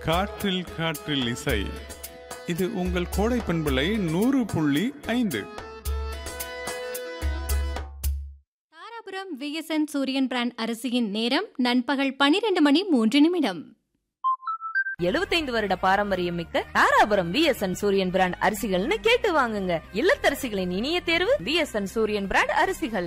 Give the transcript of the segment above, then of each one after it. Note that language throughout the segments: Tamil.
காற்றில் காற்றில் இசை இது உங்கள் கோடை பண்பலை நூறு புள்ளி ஐந்து தாராபுரம் விஎஸ்என் சூரியன் பிராண்ட் அரிசியின் நேரம் நண்பகல் பனிரெண்டு மணி மூன்று நிமிடம் எழுபத்தைந்து வருட பாரம்பரியம் மிக்க தாராபுரம் பிஎஸ்என் சூரியன் பிராண்ட் அரிசிகள்னு கேட்டு வாங்குங்க இல்லத்தரசிகளின் இனிய தேர்வு பிஎஸ்என் சூரியன் பிராண்ட் அரிசிகள்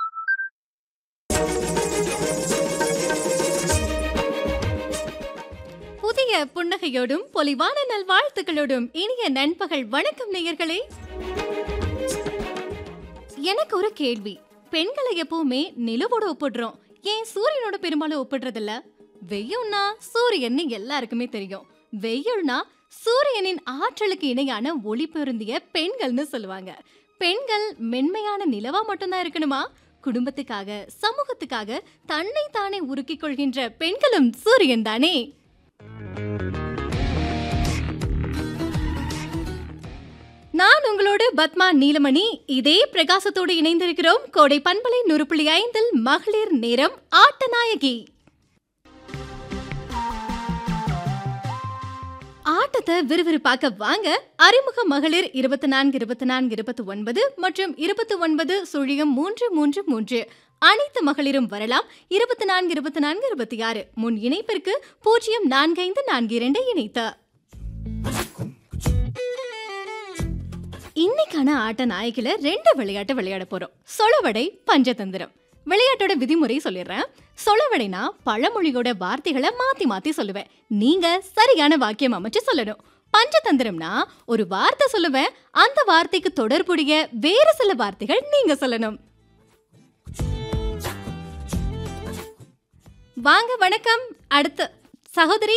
புதிய புன்னகையோடும் பொலிவான நல்வாழ்த்துக்களோடும் இனிய நண்பகல் வணக்கம் நேயர்களே எனக்கு ஒரு கேள்வி பெண்களை எப்பவுமே நிலவோட ஒப்பிடுறோம் ஏன் சூரியனோட பெரும்பாலும் ஒப்பிடுறதில்ல வெய்யம்னா சூரியன்னு எல்லாருக்குமே தெரியும் வெயில்னா சூரியனின் ஆற்றலுக்கு இணையான ஒளி பொருந்திய பெண்கள்னு சொல்லுவாங்க பெண்கள் மென்மையான நிலவா மட்டும்தான் இருக்கணுமா குடும்பத்துக்காக சமூகத்துக்காக தன்னை தானே உருக்கிக் கொள்கின்ற பெண்களும் சூரியன் தானே நான் உங்களோடு பத்மா நீலமணி இதே பிரகாசத்தோடு இணைந்திருக்கிறோம் கோடை பண்பலை நூறு புள்ளி ஐந்தில் மகளிர் நேரம் ஆட்டநாயகி ஆட்டத்தை விறுவிறுப்பாக்க வாங்க அறிமுக மகளிர் இருபத்தி நான்கு இருபத்தி நான்கு இருபத்தி ஒன்பது மற்றும் இருபத்தி ஒன்பது சுழியம் மூன்று மூன்று மூன்று அனைத்து மகளிரும் வரலாம் இருபத்தி நான்கு இருபத்தி நான்கு இருபத்தி ஆறு முன் இணைப்பிற்கு பூஜ்ஜியம் நான்கு ஐந்து நான்கு இரண்டு இணைத்த இன்னைக்கான ஆட்ட நாயகில ரெண்டு விளையாட்டு விளையாட போறோம் சொலவடை பஞ்சதந்திரம் விளையாட்டோட விதிமுறை சொல்லிடுறேன் சொலவடைனா பழமொழியோட வார்த்தைகளை மாத்தி மாத்தி சொல்லுவேன் நீங்க சரியான வாக்கியம் அமைச்சு சொல்லணும் பஞ்சதந்திரம்னா ஒரு வார்த்தை சொல்லுவேன் அந்த வார்த்தைக்கு தொடர்புடைய வேறு சில வார்த்தைகள் நீங்க சொல்லணும் வாங்க வணக்கம் அடுத்த சகோதரி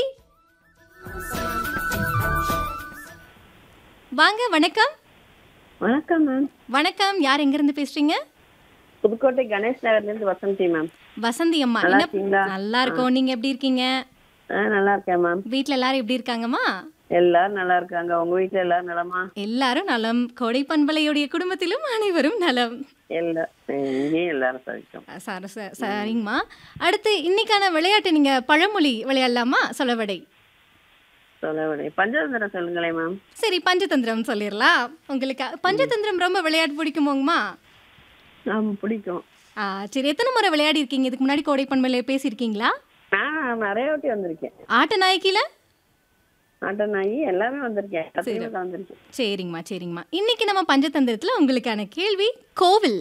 வாங்க வணக்கம் வணக்கம் மேம் வணக்கம் யார் எங்க இருந்து பேசுறீங்க புதுக்கோட்டை கணேஷ் நகர்ல இருந்து வசந்தி மேம் வசந்தி அம்மா நல்லா என்ன இருக்கீங்களா? நல்லா இருக்கோம் நீங்க எப்படி இருக்கீங்க ஆ நல்லா இருக்கேன் மேம் வீட்ல எல்லாரும் எப்படி இருக்காங்கம்மா எல்லாரும் நல்லா இருக்காங்க உங்க வீட்ல எல்லாரும் நலமா எல்லாரும் நலம் கோடை பண்பலையுடைய குடும்பத்திலும் அனைவரும் நலம் எல்லா இங்கேயும் எல்லாரும் சவிக்கும் அஹ் சர- ச- சரிங்கம்மா அடுத்து இன்னைக்கான விளையாட்டு நீங்க பழமொழி விளையாடலாமா சொலவடை சொல்ல பஞ்சதந்திரம் சொல்லுங்களேன் மேம் சரி பஞ்சதந்திரம் சொல்லிடலாம் உங்களுக்கு பஞ்சதந்திரம் ரொம்ப விளையாட்டு பிடிக்குமோங்கம்மா ஆமா பிடிக்கும் ஆ, சரி எத்தனை முறை விளையாடி இருக்கீங்க இதுக்கு முன்னாடி கோடை பண்பலையில பேசியிருக்கீங்களா நான் நிறைய வாட்டி வந்திருக்கேன் ஆட்ட நாயக்கில ஆட்ட நாயி எல்லாமே வந்திருக்கேன் எல்லாத்தையுமே வந்திருக்கேன் சரிங்கம்மா சரிங்கம்மா இன்னைக்கு நம்ம பஞ்சதந்திரத்துல உங்களுக்கான கேள்வி கோவில்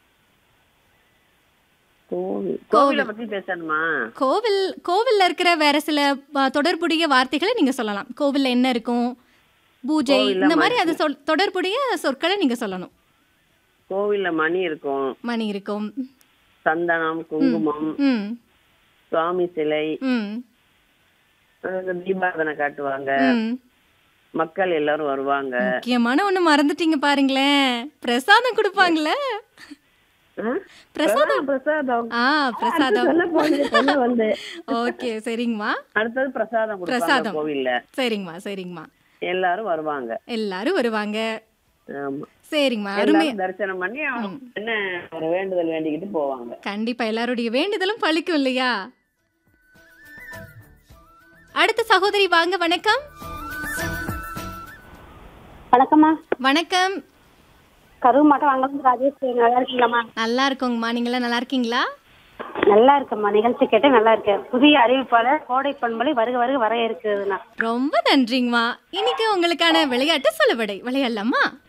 கோவில் கோவிலை பத்தி பேசணுமா கோவில் கோவில்ல இருக்கிற வேற சில வ- தொடர்புடைய வார்த்தைகளை நீங்க சொல்லலாம் கோவில்ல என்ன இருக்கும் பூஜை கோவில்ல இந்த மாதிரி மணி. அது சொல் தொடர்புடைய சொற்களை நீங்க சொல்லணும் கோவில்ல மணி இருக்கும் மணி இருக்கும் சந்தனம் குங்குமம் ம் சுவாமி சிலை ம் அங்க தீபாரதனை காட்டுவாங்க ம் மக்கள் எல்லாரும் வருவாங்க முக்கியமான ஒண்ணு மறந்துட்டீங்க பாருங்களேன் பிரசாதம் கொடுப்பாங்கல்ல ஆ? பிரசாதம் பிரசாதம் ஆ பிரசாதம் சொல்ல போனது சொல்ல வந்து ஓகே சரிங்கம்மா அடுத்தது பிரசாதம் கொடுப்பாங்க பிரசாதம். கோவில்ல சரிங்கம்மா சரிங்கம்மா எல்லாரும் வருவாங்க எல்லாரும் வருவாங்க ஆமா சரிங்கம்மா அருமை எல்லாரும் தரிசனம் பண்ணி அவங்க என்ன ஒரு வேண்டுதல் வேண்டிக்கிட்டு போவாங்க கண்டிப்பா எல்லாருடைய வேண்டுதலும் பழிக்கும் இல்லையா அடுத்த சகோதரி வாங்க வணக்கம் வணக்கம்மா வணக்கம் கரூர் மாவட்டம் வாங்கலாம் ராஜேஷ் நல்லா இருக்கீங்களாம்மா நல்லா இருக்கோங்கம்மா நீங்களாம் நல்லா இருக்கீங்களா நல்லா இருக்கம்மா நிகழ்ச்சி கேட்டு நல்லா இருக்கேன் புதிய அறிவிப்பாளர் கோடை பண்பலை வருக வருக வர இருக்குதுண்ணா ரொம்ப நன்றிங்கம்மா இன்னைக்கு உங்களுக்கான விளையாட்டு சொலவடை விளையாடலாமா